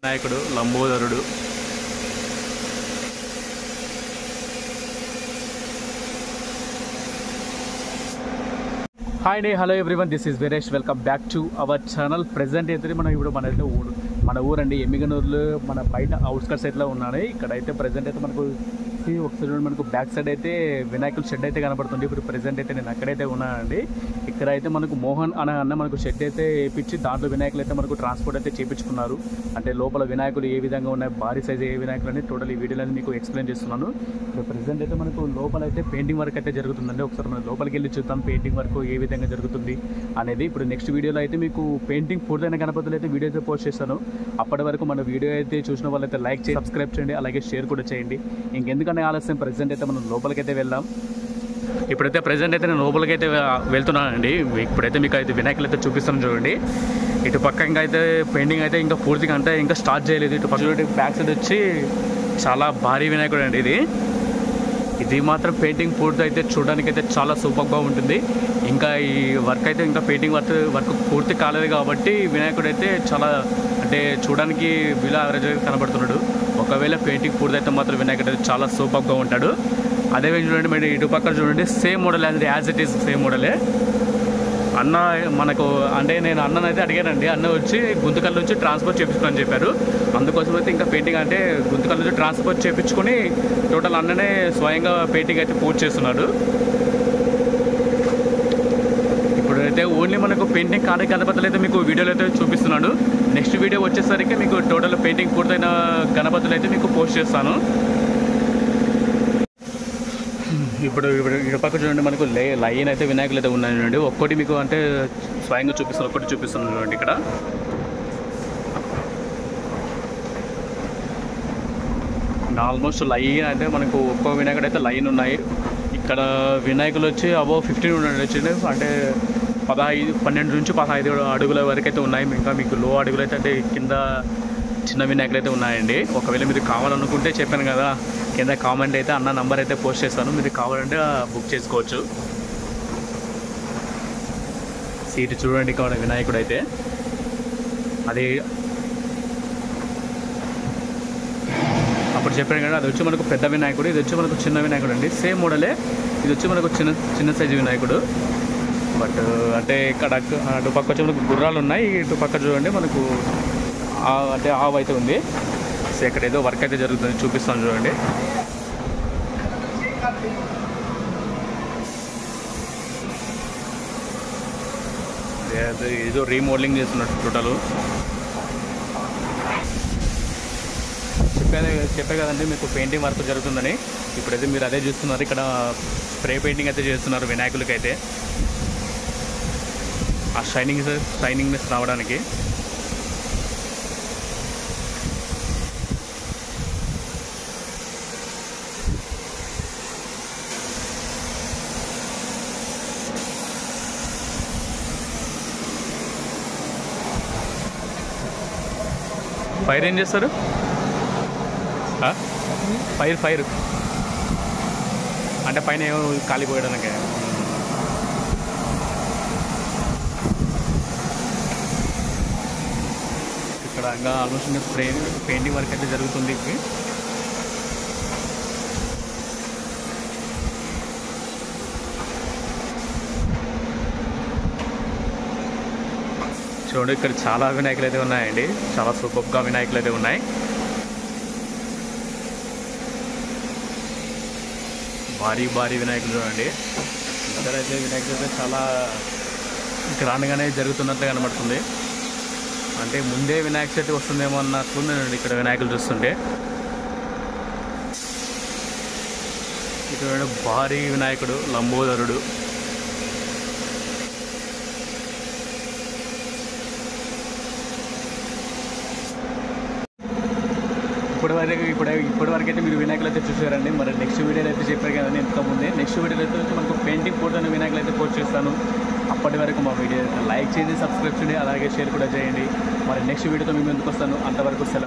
నాయకుడు లంబోదరుడు hi day hello everyone this is Veeresh welcome back to our channel present అయితే మనం ఇప్పుడు మన అయితే ఊరు మన ఊరండి ఎమ్మిగనూరులో మన బయట అవుట్స్కట్స్ అయితే ఉన్నాయి ఇక్కడ అయితే ప్రెసెంట్ అయితే మనకు ఈ ఒకసారి చూడండి మనకు బ్యాక్ సైడ్ అయితే వినాయకుల షెడ్ అయితే కనబడుతుంది ఇప్పుడు ప్రెసెంట్ అయితే నేను అక్కడైతే ఉన్నానండి ఇక్కడ అయితే మనకు మోహన్ అనే అన్న మనకు షెడ్ అయితే వేయించి దాంట్లో వినాయకులు అయితే మనకు ట్రాన్స్పోర్ట్ అయితే చేయించుకున్నారు అంటే లోపల వినాయకులు ఏ విధంగా ఉన్నాయి భారీ సైజ్ ఏ వినాయకులు అని టోటల్ ఈ వీడియోలో మీకు ఎక్స్ప్లెయిన్ చేస్తున్నాను ఇప్పుడు ప్రెసెంట్ అయితే మనకు లోపల అయితే పెయింటింగ్ వర్క్ అయితే జరుగుతుందండి ఒకసారి మనం లోపలికి వెళ్ళి చూద్దాం పెయింటింగ్ వర్క్ ఏ విధంగా జరుగుతుంది అనేది ఇప్పుడు నెక్స్ట్ వీడియోలో అయితే మీకు పెయింటింగ్ పూర్తయిన గణపతులు అయితే వీడియో అయితే పోస్ట్ చేస్తాను అప్పటి వరకు మన వీడియో అయితే చూసిన వాళ్ళైతే లైక్ చేసి సబ్స్క్రైబ్ చేయండి అలాగే షేర్ కూడా చేయండి ఇంకెందుకనే ఆలస్యం ప్రెసెంట్ అయితే మనం లోపలికి అయితే వెళ్దాం ఇప్పుడైతే ప్రెసెంట్ అయితే నేను లోపలికి అయితే వెళ్తున్నానండి ఇప్పుడైతే మీకు అయితే వినాయకులు అయితే చూపిస్తాను చూడండి ఇటు పక్క ఇంకా అయితే పెయింటింగ్ అయితే ఇంకా పూర్తిగా అంటే ఇంకా స్టార్ట్ చేయలేదు ఇటు పక్క చూడండి బ్యాక్ సైడ్ వచ్చి చాలా భారీ వినాయకుడు అండి ఇది ఇది మాత్రం పెయింటింగ్ పూర్తి అయితే చూడడానికి అయితే చాలా సూపర్గా ఉంటుంది ఇంకా ఈ వర్క్ అయితే ఇంకా పెయింటింగ్ వర్క్ వర్క్ పూర్తి కాలేదు కాబట్టి వినాయకుడు అయితే చాలా అంటే చూడడానికి బిలో యావరేజ్ కనబడుతున్నాడు ఒకవేళ పెయింటింగ్ పూర్తి అయితే మాత్రం వినాయకుడు అయితే చాలా సూపర్గా ఉంటాడు అదే విధంగా చూడండి మరి ఇటు పక్కన చూడండి same model as as it is same మోడలే అన్న మనకు అంటే నేను అన్ననైతే అడిగానండి అన్న వచ్చి గుంతకల్ నుంచి ట్రాన్స్ఫర్ చేయించుకోని చెప్పారు అందుకోసం అయితే ఇంకా పెయింటింగ్ అంటే గుంతకల్ నుంచి ట్రాన్స్ఫర్ చేయించుకొని టోటల్ అన్ననే స్వయంగా పెయింటింగ్ అయితే పూర్తి చేస్తున్నాడు ఇప్పుడైతే ఓన్లీ మనకు పెయింటింగ్ కాని గణపతులు అయితే మీకు వీడియోలో అయితే చూపిస్తున్నాడు నెక్స్ట్ వీడియో వచ్చేసరికి మీకు టోటల్ పెయింటింగ్ పూర్తయిన గణపతులు అయితే మీకు పోస్ట్ చేస్తాను ఇప్పుడు ఇప్పుడు ఇటు పక్క చూడండి మనకు లే లైన్ అయితే వినాయకులు అయితే ఉన్నాయి చూడండి ఒక్కటి మీకు అంటే స్వయంగా చూపిస్తాను ఒక్కటి చూపిస్తున్నాను చూడండి ఇక్కడ ఆల్మోస్ట్ లైన్ అంటే మనకు ఒక్కో వినాయకుడు అయితే లైన్ ఉన్నాయి ఇక్కడ వినాయకులు వచ్చి అబౌవ్ ఫిఫ్టీన్ ఉన్నాయి వచ్చింది అంటే పదహైదు పన్నెండు నుంచి పదహైదు అడుగుల వరకు అయితే ఉన్నాయి ఇంకా మీకు లో అడుగులు అయితే అంటే కింద చిన్న వినాయకులు అయితే ఉన్నాయండి ఒకవేళ మీరు కావాలనుకుంటే చెప్పాను కదా కింద కామెంట్ అయితే అన్న నంబర్ అయితే పోస్ట్ చేస్తాను మీరు కావాలంటే బుక్ చేసుకోవచ్చు సీట్ చూడండి ఇక్కడ వినాయకుడు అయితే అది అప్పుడు చెప్పాను కదా అది వచ్చి మనకు పెద్ద వినాయకుడు ఇది వచ్చి మనకు చిన్న వినాయకుడు అండి సేమ్ మోడలే ఇది వచ్చి మనకు చిన్న చిన్న సైజు వినాయకుడు బట్ అంటే ఇక్కడ అటు పక్క వచ్చి మనకు గుర్రాలు ఉన్నాయి ఇటు పక్క చూడండి మనకు ఆ- అంటే ఆవు అయితే ఉంది సో ఇక్కడ ఏదో వర్క్ అయితే జరుగుతుంది చూపిస్తాను చూడండి ఏ- ఏదో రీమోడలింగ్ చేస్తున్నట్టు టోటల్ చెప్పేది చెప్పే కదండి మీకు పెయింటింగ్ వర్క్ జరుగుతుందని ఇప్పుడైతే మీరు అదే చూస్తున్నారు ఇక్కడ స్ప్రే పెయింటింగ్ అయితే చేస్తున్నారు వినాయకులకి అయితే ఆ షైనింగ్ షైనింగ్నెస్ రావడానికి ఫైర్ ఏం చేస్తారు ఆ? ఫైర్ ఫైర్ అంటే పైన ఏమో కాలిపోయడానికి ఇక్కడ ఇంకా ఆల్మోస్ట్ ఇంకా స్ప్రే పెయింటింగ్ వర్క్ అయితే జరుగుతుంది ఇది. చూడండి ఇక్కడ చాలా వినాయకులు అయితే ఉన్నాయండి చాలా సూపర్గా వినాయకులు అయితే ఉన్నాయి భారీ భారీ వినాయకులు చూడండి ఇక్కడైతే వినాయకులు అయితే చాలా గ్రాండ్గానే జరుగుతున్నట్లు కనబడుతుంది అంటే ముందే వినాయక చవితి వస్తుందేమో అన్నట్లుందండి ఇక్కడ వినాయకులు చూస్తుంటే ఇక్కడ భారీ వినాయకుడు లంబోదరుడు ఇప్పటి వరకు ఇప్పుడు ఇప్పటి వరకు అయితే మీరు వినాయకులు అయితే చూసారండి మరి నెక్స్ట్ వీడియోలో అయితే చెప్పారు కదండి ఇంత ముందే నెక్స్ట్ వీడియోలో అయితే వచ్చి మనకు పెయింటింగ్ ఫోటోని వినాయకులు అయితే పోస్ట్ చేస్తాను అప్పటి వరకు మా వీడియో అయితే లైక్ చేయండి సబ్స్క్రైబ్ చేయండి అలాగే షేర్ కూడా చేయండి మరి నెక్స్ట్ వీడియోతో మేము ఎందుకు వస్తాను అంతవరకు సెలవు